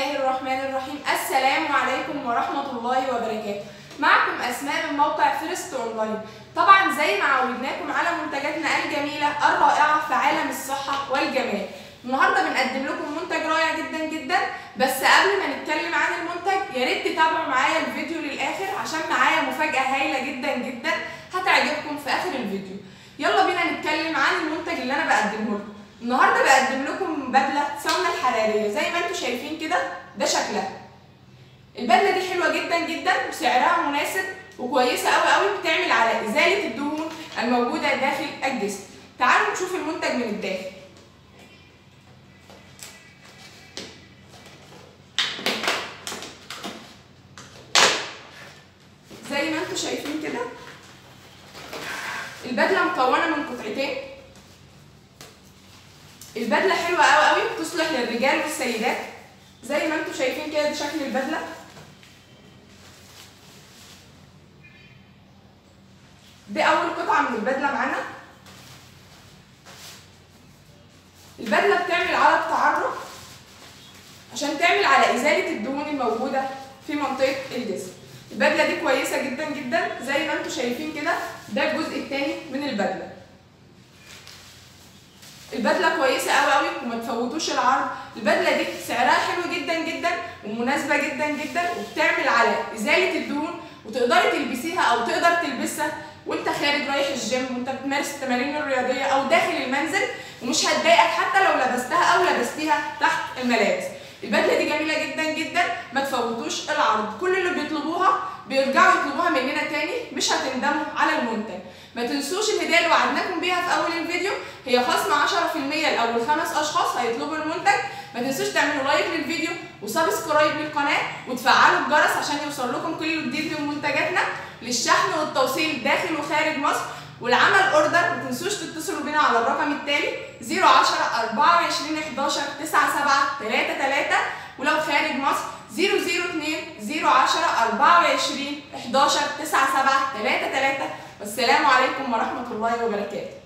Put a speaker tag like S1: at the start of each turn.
S1: الله الرحمن الرحيم السلام عليكم ورحمة الله وبركاته معكم أسماء من موقع فيرست أونلاين طبعا زي ما عودناكم على منتجاتنا الجميلة الرائعة في عالم الصحة والجمال النهارده بنقدم لكم منتج رائع جدا جدا بس قبل ما نتكلم عن المنتج يا ريت تتابعوا معايا الفيديو للاخر عشان معايا مفاجاه هايله جدا جدا هتعجبكم في اخر الفيديو يلا بينا نتكلم عن المنتج اللي انا بقدمه لكم النهارده بقدم لكم بدله ساونا الحراريه زي ما انتم شايفين كده ده شكلها البدله دي حلوه جدا جدا وسعرها مناسب وكويسه قوي قوي بتعمل على ازاله الدهون الموجوده داخل الجسم تعالوا نشوف المنتج من الداخل زي ما انتم شايفين كده البدله مكونه من قطعتين البدله حلوه قوي قوي بتصلح للرجال والسيدات زي ما انتم شايفين كده دي شكل البدله دي اول قطعه من البدله معانا البدله بتعمل على التعرق عشان تعمل على ازاله الدهون الموجوده في منطقه الجسم البدله دي كويسه جدا جدا زي ما انتم شايفين كده ده الجزء الثاني من البدله البدله كويسه قوي قوي وما تفوتوش العرض البدله دي سعرها حلو جدا جدا ومناسبه جدا جدا وبتعمل على ازاله الدهون وتقدري تلبسيها او تقدر تلبسها وانت خارج رايح الجيم وانت بتمارس التمارين الرياضيه او داخل المنزل ومش هتضايقك حتى لو لبستها او لبستيها تحت الملابس البدله دي جميله جدا جدا ما تفوتوش العرض كل اللي بيطلبوها بيرجعوا يطلبوها مننا تاني مش هتندموا على المنتج ما تنسوش الهديه اللي وعدناكم بيها في اول الفيديو هي خصم 10% لاول خمس اشخاص هيطلبوا المنتج ما تنسوش تعملوا لايك للفيديو وسبسكرايب للقناه وتفعلوا الجرس عشان يوصل لكم كل جديد من منتجاتنا للشحن والتوصيل داخل وخارج مصر والعمل اوردر ما تنسوش تتصلوا بينا على الرقم التالي 010 24 11 97 33 ولو خارج مصر 002 010 24 11 97 33 والسلام عليكم ورحمه الله وبركاته